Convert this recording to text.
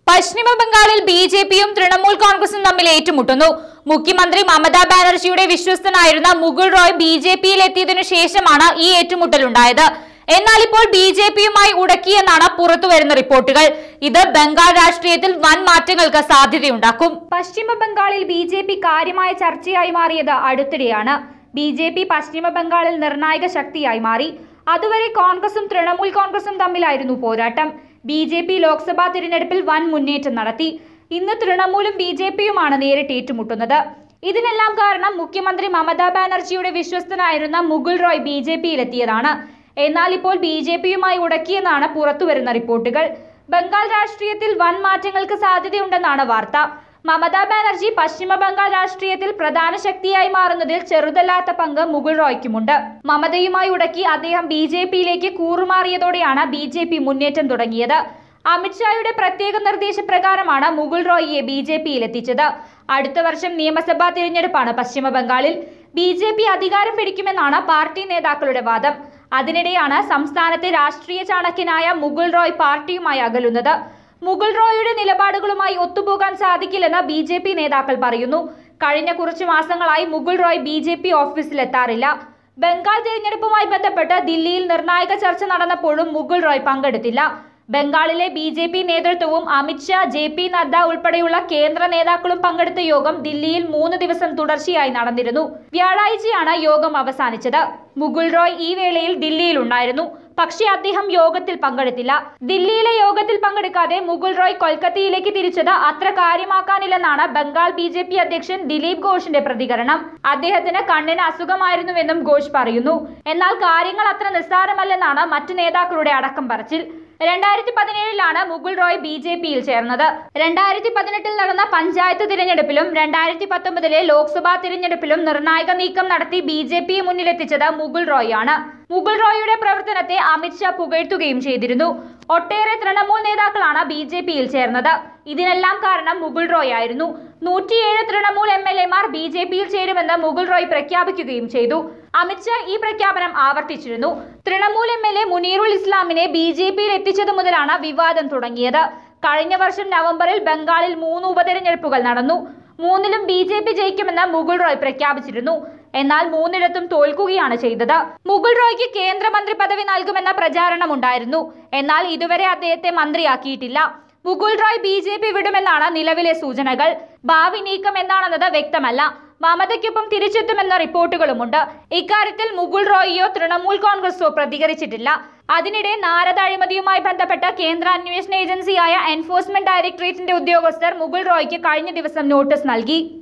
പശ്ചിമ ബംഗാളിൽ B J പിയും തൃണമൂൽ കോൺഗ്രസും തമ്മിൽ ഏറ്റുമുട്ടുന്നു മുഖ്യമന്ത്രി മമതാ ബാനർജിയുടെ വിശ്വസ്തനായിരുന്ന മുകുൾ റോയ് ബി ജെ പിയിൽ എത്തിയതിനു ശേഷമാണ് ഈ ഏറ്റുമുട്ടലുണ്ടായത് എന്നാൽ ഇപ്പോൾ ബി ജെ പിയുമായി ഉടക്കിയെന്നാണ് പുറത്തുവരുന്ന റിപ്പോർട്ടുകൾ ഇത് ബംഗാൾ രാഷ്ട്രീയത്തിൽ വൻ മാറ്റങ്ങൾക്ക് സാധ്യതയുണ്ടാക്കും പശ്ചിമ ബംഗാളിൽ ബി ജെ പി കാര്യമായ ചർച്ചയായി മാറിയത് അടുത്തിടെയാണ് ബി ജെ പി പശ്ചിമ ബംഗാളിൽ നിർണായക ശക്തിയായി മാറി അതുവരെ കോൺഗ്രസും തൃണമൂൽ കോൺഗ്രസും തമ്മിലായിരുന്നു പോരാട്ടം ബി ജെ പി ലോക്സഭാ തിരഞ്ഞെടുപ്പിൽ വൻ മുന്നേറ്റം നടത്തി ഇന്ന് തൃണമൂലും ബി ജെ പിയുമാണ് നേരിട്ട് ഏറ്റുമുട്ടുന്നത് ഇതിനെല്ലാം കാരണം മുഖ്യമന്ത്രി മമതാ ബാനർജിയുടെ വിശ്വസ്തനായിരുന്ന മുകുൾ റോയ് ബി ജെ പിയിലെത്തിയതാണ് എന്നാൽ ഇപ്പോൾ ബി ജെ പിയുമായി ഉടക്കിയെന്നാണ് പുറത്തുവരുന്ന റിപ്പോർട്ടുകൾ ബംഗാൾ രാഷ്ട്രീയത്തിൽ വൻ മാറ്റങ്ങൾക്ക് സാധ്യതയുണ്ടെന്നാണ് വാർത്ത മമതാ ബാനർജി പശ്ചിമ ബംഗാൾ രാഷ്ട്രീയത്തിൽ പ്രധാന ശക്തിയായി മാറുന്നതിൽ ചെറുതല്ലാത്ത പങ്ക് മുകുൾ റോയ്ക്കുമുണ്ട് മമതയുമായി ഉടക്കി അദ്ദേഹം ബി ജെ പിയിലേക്ക് കൂറുമാറിയതോടെയാണ് ബി ജെ പി മുന്നേറ്റം തുടങ്ങിയത് അമിത്ഷായുടെ പ്രത്യേക നിർദ്ദേശപ്രകാരമാണ് മുകുൾ റോയിയെ ബി ജെ പിയിൽ എത്തിച്ചത് അടുത്ത വർഷം നിയമസഭാ തിരഞ്ഞെടുപ്പാണ് പശ്ചിമ ബംഗാളിൽ ബി ജെ പി അധികാരം പിടിക്കുമെന്നാണ് പാർട്ടി നേതാക്കളുടെ വാദം അതിനിടെയാണ് സംസ്ഥാനത്തെ രാഷ്ട്രീയ ചാണക്യനായ മുകുൾ റോയ് പാർട്ടിയുമായി അകലുന്നത് മുകുൾ റോയിയുടെ നിലപാടുകളുമായി ഒത്തുപോകാൻ സാധിക്കില്ലെന്ന് ബി ജെ പി നേതാക്കൾ പറയുന്നു കഴിഞ്ഞ കുറച്ചു മാസങ്ങളായി Mukul Roy B J P ഓഫീസിലെത്താറില്ല ബംഗാൾ തിരഞ്ഞെടുപ്പുമായി ബന്ധപ്പെട്ട് ദില്ലിയിൽ നിർണായക ചർച്ച നടന്നപ്പോഴും മുകുൾ റോയ് പങ്കെടുത്തില്ല ബംഗാളിലെ ബി ജെ പി നേതൃത്വവും അമിത്ഷാ ജെ പി നദ്ദ ഉൾപ്പെടെയുള്ള കേന്ദ്ര നേതാക്കളും പങ്കെടുത്ത യോഗം ദില്ലിയിൽ മൂന്ന് ദിവസം തുടർച്ചയായി നടന്നിരുന്നു വ്യാഴാഴ്ചയാണ് യോഗം അവസാനിച്ചത് മുകുൾ റോയ് ഈ വേളയിൽ ദില്ലിയിൽ ഉണ്ടായിരുന്നു പക്ഷേ അദ്ദേഹം യോഗത്തിൽ പങ്കെടുത്തില്ല ദില്ലിയിലെ യോഗത്തിൽ പങ്കെടുക്കാതെ മുകുൾ റോയ് കൊൽക്കത്തയിലേക്ക് തിരിച്ചത് അത്ര കാര്യമാക്കാനില്ലെന്നാണ് ബംഗാൾ ബി ജെ പി അധ്യക്ഷൻ ദിലീപ് ഘോഷിന്റെ പ്രതികരണം അദ്ദേഹത്തിന് കണ്ണിന് അസുഖമായിരുന്നുവെന്നും ഘോഷ് പറയുന്നു എന്നാൽ കാര്യങ്ങൾ അത്ര നിസ്സാരമല്ലെന്നാണ് മറ്റു നേതാക്കളുടെ അടക്കം പറച്ചിൽ രണ്ടായിരത്തി പതിനേഴിലാണ് മുകുൾ റോയ് ബി ജെ പിയിൽ ചേർന്നത് രണ്ടായിരത്തി പതിനെട്ടിൽ നടന്ന പഞ്ചായത്ത് തിരഞ്ഞെടുപ്പിലും രണ്ടായിരത്തി പത്തൊമ്പതിലെ ലോക്സഭാ തിരഞ്ഞെടുപ്പിലും നിർണായക നീക്കം നടത്തി ബി ജെ പിയെ മുന്നിലെത്തിച്ചത് മുകുൾ റോയ് ആണ് മുകുൾ റോയിയുടെ പ്രവർത്തനത്തെ അമിത്ഷാ പുകഴ്ത്തുകയും ചെയ്തിരുന്നു ഒട്ടേറെ തൃണമൂൽ നേതാക്കളാണ് ബി ജെ പിയിൽ ചേർന്നത് ഇതിനെല്ലാം കാരണം മുകുൾ റോയ് ആയിരുന്നു നൂറ്റിയേഴ് തൃണമൂൽ എം എൽ എമാർ ബി ജെ പിയിൽ ചേരുമെന്ന് മുകുൾ റോയ് പ്രഖ്യാപിക്കുകയും ചെയ്തു അമിത്ഷാ ഈ പ്രഖ്യാപനം ആവർത്തിച്ചിരുന്നു Trinamool M L A Munirul ഇസ്ലാമിനെ ബി ജെ പിയിൽ എത്തിച്ചതു മുതലാണ് വിവാദം തുടങ്ങിയത് കഴിഞ്ഞ വർഷം നവംബറിൽ ബംഗാളിൽ മൂന്ന് ഉപതെരഞ്ഞെടുപ്പുകൾ നടന്നു മൂന്നിലും ബി ജെ പി ജയിക്കുമെന്ന് മുകുൾ റോയ് പ്രഖ്യാപിച്ചിരുന്നു എന്നാൽ മൂന്നിടത്തും തോൽക്കുകയാണ് ചെയ്തത് മുകുൾ റോയ്ക്ക് കേന്ദ്രമന്ത്രി പദവി നൽകുമെന്ന പ്രചാരണമുണ്ടായിരുന്നു എന്നാൽ ഇതുവരെ അദ്ദേഹത്തെ മന്ത്രിയാക്കിയിട്ടില്ല Mukul Roy B J P വിടുമെന്നാണ് നിലവിലെ സൂചനകൾ ഭാവി നീക്കം എന്താണെന്നത് വ്യക്തമല്ല മമതയ്ക്കൊപ്പം തിരിച്ചെത്തുമെന്ന റിപ്പോർട്ടുകളുമുണ്ട് ഇക്കാര്യത്തിൽ മുകുൾ റോയിയോ തൃണമൂൽ കോൺഗ്രസോ പ്രതികരിച്ചിട്ടില്ല അതിനിടെ നാരദ അഴിമതിയുമായി ബന്ധപ്പെട്ട കേന്ദ്ര അന്വേഷണ ഏജൻസിയായ എൻഫോഴ്സ്മെന്റ് ഡയറക്ടറേറ്റിന്റെ ഉദ്യോഗസ്ഥർ മുകുൾ റോയ്ക്ക് കഴിഞ്ഞ ദിവസം നോട്ടീസ് നൽകി